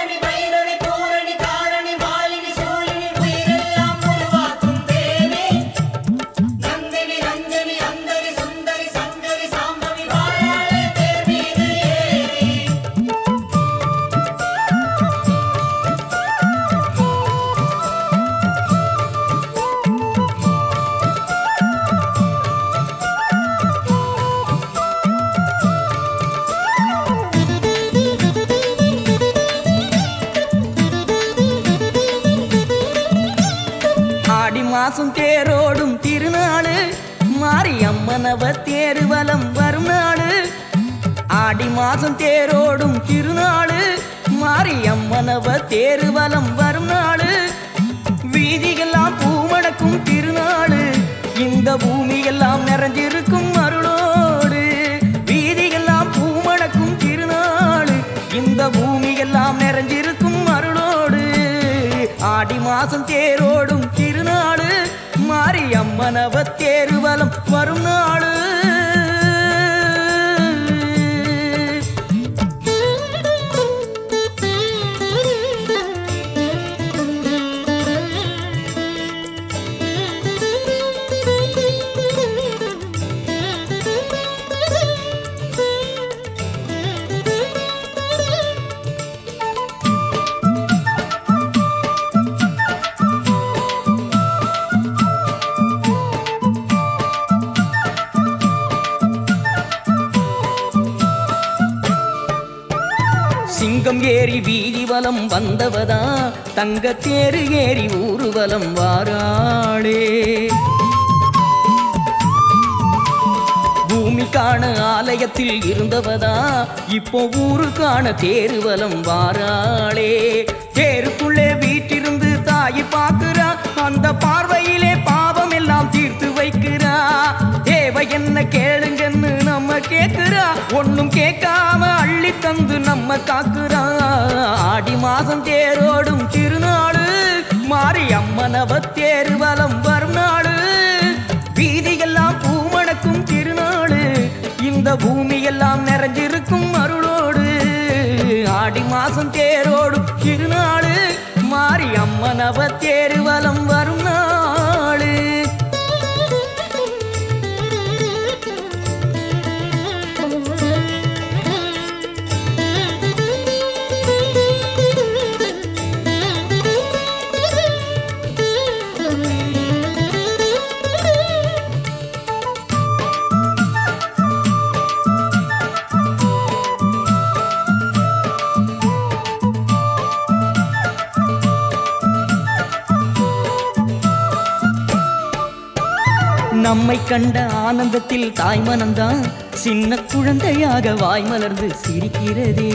ஆரணி பைரவி பூரணி தாரணி மாலினி சூழினி உயிரெல்லாம் உருவாக்கும் தேவி நந்தினி ரஞ்சனி அந்தரி சுந்தரி சங்கரி சாம்பவி வாராளே தேர் மீது ஏறி ஆடி மாசம் தேரோடும் திருநாளு மாரியம்மனவ தேருவலம் வரும் நாடு ஆடி மாசம் தேரோடும் திருநாளு மாரியம்மனவ தேருவலம் வரும் நாடு வீதியெல்லாம் பூமணக்கும் திருநாளு இந்த பூமியெல்லாம் நிறைஞ்சிருக்கும் அருளோடு வீதியெல்லாம் பூமணக்கும் திருநாளு இந்த பூமியெல்லாம் நிறைஞ்சிருக்கும் அருளோடு ஆடி மாசம் தேரோடும் திருநாடு மாரியம்மனவ தேருவலம் வரும் நாடு சிங்கம் ஏறி வீதி வலம் வந்தவதா தங்க தேரு ஏறி ஊர்வலம் வாராளே பூமி காண ஆலயத்தில் இருந்தவதா இப்போ ஊரு காண தேருவலம் வாராளே தேருக்குள்ளே வீட்டிருந்து தாயை பார்க்கிறா அந்த பார்வையிலே பாவம் எல்லாம் தீர்த்து வைக்கிறா தேவை என்ன கேளுங்கன்னு நம்ம கேக்குறா ஒண்ணும் கேட்காம அள்ளி தந்து நம்ம காக்குறா ஆடி மாசம் தேரோடும் திருநாடு மாறி அம்மனவ தேருவலம் வரும் நாடு வீதியெல்லாம் பூமணக்கும் திருநாடு இந்த பூமியெல்லாம் நிறைஞ்சிருக்கும் அருளோடு ஆடி மாசம் தேரோடும் திருநாடு மாறி அம்மனவ தேருவலம் வரும் நாடு நம்மை கண்ட ஆனந்தத்தில் தாய் மனம்தான் சின்ன குழந்தையாக வாய் மலர்ந்து சிரிக்கிறதே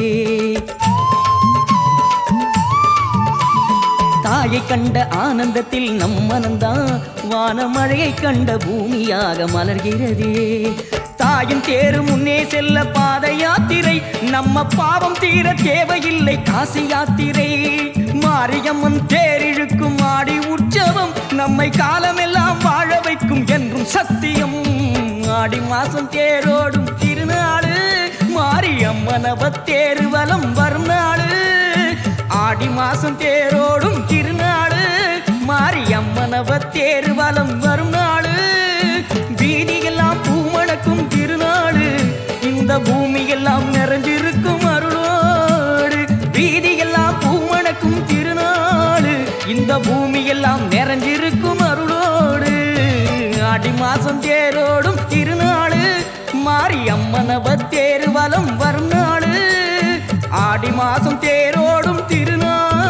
தாயை கண்ட ஆனந்தத்தில் நம் மனம்தான் வானமழையை கண்ட பூமியாக மலர்கிறதே தாயின் தேரு முன்னே செல்ல பாத யாத்திரை நம்ம பாவம் தீர தேவையில்லை காசி யாத்திரை மாரியம்மன் தேரிழுக்கும் ஆடி உற்சவம் நம்மை காலமெல்லாம் வாழ வைக்கும் என்றும் சத்தியம் ஆடி மாசம் தேரோடும் திருநாடு மாரியம்மனவ தேரு வலம் வரும் நாடு ஆடி மாசம் தேரோடும் திருநாடு மாரியம்மனவ தேரு வலம் வரும் நாடு வீதியெல்லாம் பூமணக்கும் திருநாடு இந்த பூமியெல்லாம் நிறைஞ்சிருக்கும் அருளோடு வீதியெல்லாம் பூமணக்கும் திருநாடு இந்த பூமியெல்லாம் நிறைஞ்சிருக்கும் அருளோடு ஆடி மாசம் தேரோடும் திருநாடு மாரியம்மனவ தேரு வலம் வரும் நாடு ஆடி மாசம் தேரோடும் திருநாடு